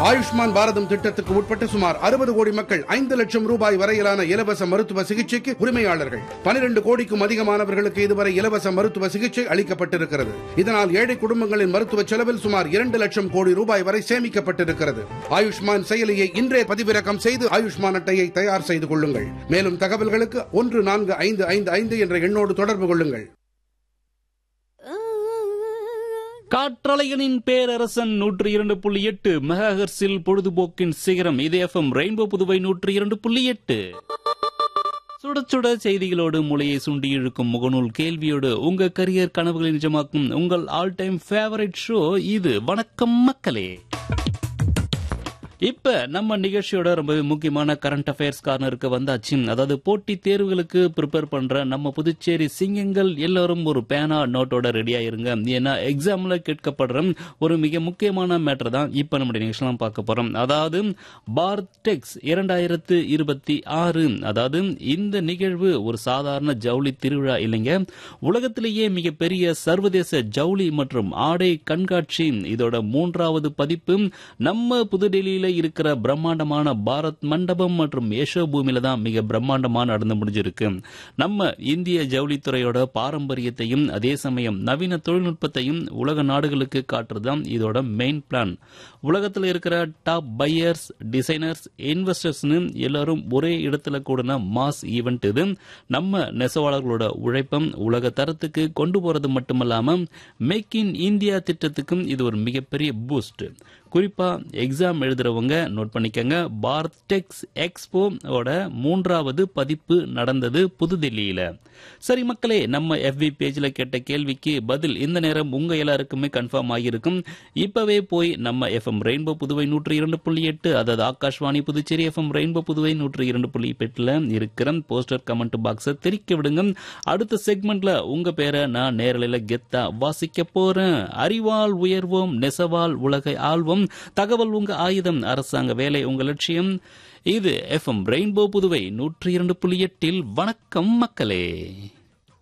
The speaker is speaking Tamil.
ஆயுஷ்மான் பாரதம் திட்டத்துக்கு உட்பட்ட சுமார் அறுபது கோடி மக்கள் ஐந்து லட்சம் ரூபாய் வரையிலான இலவச மருத்துவ சிகிச்சைக்கு உரிமையாளர்கள் பனிரெண்டு கோடிக்கும் அதிகமானவர்களுக்கு இதுவரை இலவச மருத்துவ சிகிச்சை அளிக்கப்பட்டிருக்கிறது இதனால் ஏழை குடும்பங்களின் மருத்துவ செலவில் சுமார் இரண்டு லட்சம் கோடி ரூபாய் வரை சேமிக்கப்பட்டிருக்கிறது ஆயுஷ்மான் செயலியை இன்றே பதிவிறக்கம் செய்து ஆயுஷ்மான் அட்டையை தயார் செய்து கொள்ளுங்கள் மேலும் தகவல்களுக்கு ஒன்று நான்கு ஐந்து ஐந்து ஐந்து என்ற எண்ணோடு தொடர்பு கொள்ளுங்கள் காற்றலைகளின் பேரரசன் நூற்றி இரண்டு புள்ளி எட்டு மெகாஹெர்ஸில் பொழுதுபோக்கின் சிகரம் இது எஃப்எம் ரெயின்போ புதுவை நூற்றி இரண்டு புள்ளி எட்டு சுட சுட செய்திகளோடு மூளையை சுண்டி இழுக்கும் முகநூல் கேள்வியோடு உங்க கரியர் கனவுகளை நிஜமாக்கும் உங்கள் ஆல் டைம் ஃபேவரட் ஷோ இது வணக்கம் மக்களே இப்ப நம்ம நிகழ்ச்சியோட ரொம்பவே முக்கியமான கரண்ட் அஃபேர்ஸ் கார்னருக்கு வந்தாச்சு அதாவது போட்டி தேர்வுகளுக்கு ப்ரிப்பேர் பண்ற நம்ம புதுச்சேரி சிங்கங்கள் எல்லாரும் ஒரு பேனா நோட்டோட ரெடியா இருங்க ஏன்னா எக்ஸாம்ல கேட்கப்படுற ஒரு மிக முக்கியமான மேட்டர் தான் இப்ப நம்முடைய நிகழ்ச்சியெல்லாம் பார்க்க போறோம் அதாவது பார்டெக்ஸ் இரண்டாயிரத்து இருபத்தி ஆறு அதாவது இந்த நிகழ்வு ஒரு சாதாரண ஜவுளி திருவிழா இல்லைங்க உலகத்திலேயே மிகப்பெரிய சர்வதேச ஜவுளி மற்றும் ஆடை கண்காட்சி இதோட மூன்றாவது பதிப்பு நம்ம புதுடெல்லியில இருக்கிற பிரம்மாண்டமான பாரத் மண்டபம் மற்றும் யசோ பூமியில தான் மிக பிரம்மாண்டமா நடந்து முடிஞ்சிருக்கு நம்ம இந்திய ஜவுளித்துறையோட பாரம்பரியத்தையும் அதே சமயம் நவீன தொழில்நுட்பத்தையும் உலக நாடுகளுக்கு காட்டுறதுதான் இதோட மெயின் பிளான் உலகத்தில் இருக்கிற டாப் பையர்ஸ் டிசைனர்ஸ் இன்வெஸ்டர்ஸ்னு எல்லாரும் ஒரே இடத்துல கூடின மாஸ் ஈவெண்ட் இது நம்ம நெசவாளர்களோட உழைப்பம் உலக தரத்துக்கு கொண்டு போறது மட்டுமல்லாம மேக் இன் இந்தியா திட்டத்துக்கும் இது ஒரு மிகப்பெரிய பூஸ்ட் குறிப்பா எக்ஸாம் எழுதுறவங்க நோட் பண்ணிக்கங்க பார்டெக்ஸ் எக்ஸ்போ ஓட மூன்றாவது பதிப்பு நடந்தது புதுதில்லியில சரி மக்களே நம்ம எஃபி பேஜ்ல கேட்ட கேள்விக்கு பதில் இந்த நேரம் உங்க எல்லாருக்குமே கன்ஃபார்ம் ஆகியிருக்கும் இப்பவே போய் நம்ம எஃப்எம் ரெயின்போ புதுவை நூற்றி இரண்டு புள்ளி எட்டு அதாவது ஆகாஷ்வாணி புதுச்சேரி எஃப்எம் ரெயின்போ புதுவை நூற்றி இரண்டு புள்ளி எட்டுல இருக்கிற போஸ்டர் கமெண்ட் பாக்ஸை தெரிக்க விடுங்க அடுத்த செக்மெண்ட்ல உங்க பேரை நான் நேரலையில கெத்தா வாசிக்க போறேன் அறிவால் உயர்வோம் நெசவால் உலகை ஆள்வோம் தகவல் உங்க ஆயுதம் அரசாங்க வேலை உங்க லட்சியம் இது எஃப்எம் ரெயின்போ புதுவை நூற்றி இரண்டு புள்ளி எட்டில் வணக்கம் மக்களே